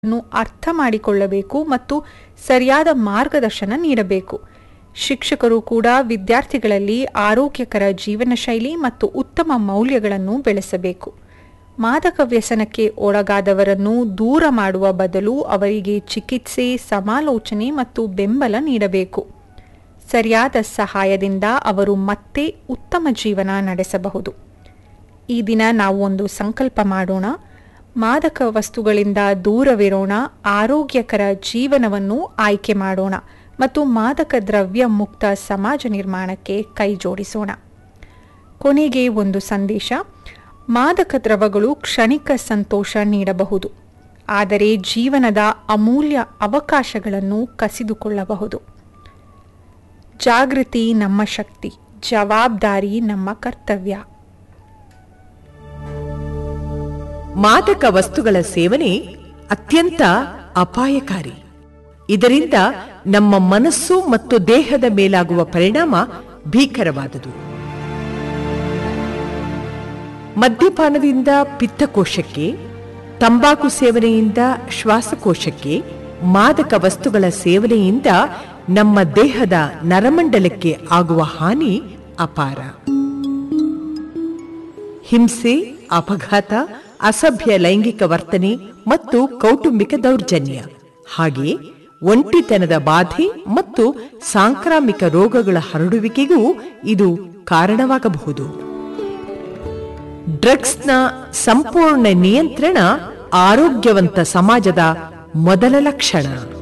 ಅನ್ನು ಅರ್ಥ ಮಾಡಿಕೊಳ್ಳಬೇಕು ಮತ್ತು ಸರಿಯಾದ ಮಾರ್ಗದರ್ಶನ ನೀಡಬೇಕು ಶಿಕ್ಷಕರು ಕೂಡ ವಿದ್ಯಾರ್ಥಿಗಳಲ್ಲಿ ಆರೋಗ್ಯಕರ ಜೀವನ ಶೈಲಿ ಮತ್ತು ಉತ್ತಮ ಮೌಲ್ಯಗಳನ್ನು ಬೆಳೆಸಬೇಕು ಮಾದಕ ವ್ಯಸನಕ್ಕೆ ಒಳಗಾದವರನ್ನು ದೂರ ಮಾಡುವ ಬದಲು ಅವರಿಗೆ ಚಿಕಿತ್ಸೆ ಸಮಾಲೋಚನೆ ಮತ್ತು ಬೆಂಬಲ ನೀಡಬೇಕು ಸರಿಯಾದ ಸಹಾಯದಿಂದ ಅವರು ಮತ್ತೆ ಉತ್ತಮ ಜೀವನ ನಡೆಸಬಹುದು ಈ ದಿನ ನಾವು ಒಂದು ಸಂಕಲ್ಪ ಮಾಡೋಣ ಮಾದಕ ವಸ್ತುಗಳಿಂದ ದೂರವಿರೋಣ ಆರೋಗ್ಯಕರ ಜೀವನವನ್ನು ಆಯ್ಕೆ ಮಾಡೋಣ ಮತ್ತು ಮಾದಕ ದ್ರವ್ಯ ಮುಕ್ತ ಸಮಾಜ ನಿರ್ಮಾಣಕ್ಕೆ ಕೈ ಜೋಡಿಸೋಣ ಕೊನೆಗೆ ಒಂದು ಸಂದೇಶ ಮಾದಕ ದ್ರವಗಳು ಕ್ಷಣಿಕ ಸಂತೋಷ ನೀಡಬಹುದು ಆದರೆ ಜೀವನದ ಅಮೂಲ್ಯ ಅವಕಾಶಗಳನ್ನು ಕಸಿದುಕೊಳ್ಳಬಹುದು ಜಾಗೃತಿ ನಮ್ಮ ಶಕ್ತಿ ಜವಾಬ್ದಾರಿ ನಮ್ಮ ಕರ್ತವ್ಯ ಮಾದಕ ವಸ್ತುಗಳ ಸೇವನೆ ಅತ್ಯಂತ ಅಪಾಯಕಾರಿ ಇದರಿಂದ ನಮ್ಮ ಮನಸ್ಸು ಮತ್ತು ದೇಹದ ಮೇಲಾಗುವ ಪರಿಣಾಮ ಭೀಕರವಾದುದು ಮದ್ಯಪಾನದಿಂದ ಪಿತ್ತಕೋಶಕ್ಕೆ ತಂಬಾಕು ಸೇವನೆಯಿಂದ ಶ್ವಾಸಕೋಶಕ್ಕೆ ಮಾದಕ ವಸ್ತುಗಳ ಸೇವನೆಯಿಂದ ನಮ್ಮ ದೇಹದ ನರಮಂಡಲಕ್ಕೆ ಆಗುವ ಹಾನಿ ಅಪಾರ ಹಿಂಸೆ ಅಪಘಾತ ಅಸಭ್ಯ ಲೈಂಗಿಕ ವರ್ತನೆ ಮತ್ತು ಕೌಟುಂಬಿಕ ದೌರ್ಜನ್ಯ ಹಾಗೆಯೇ ಒಂಟಿತನದ ಬಾಧೆ ಮತ್ತು ಸಾಂಕ್ರಾಮಿಕ ರೋಗಗಳ ಹರಡುವಿಕೆಗೂ ಇದು ಕಾರಣವಾಗಬಹುದು ಡ್ರಗ್ಸ್ನ ಸಂಪೂರ್ಣ ನಿಯಂತ್ರಣ ಆರೋಗ್ಯವಂತ ಸಮಾಜದ ಮೊದಲ ಲಕ್ಷಣ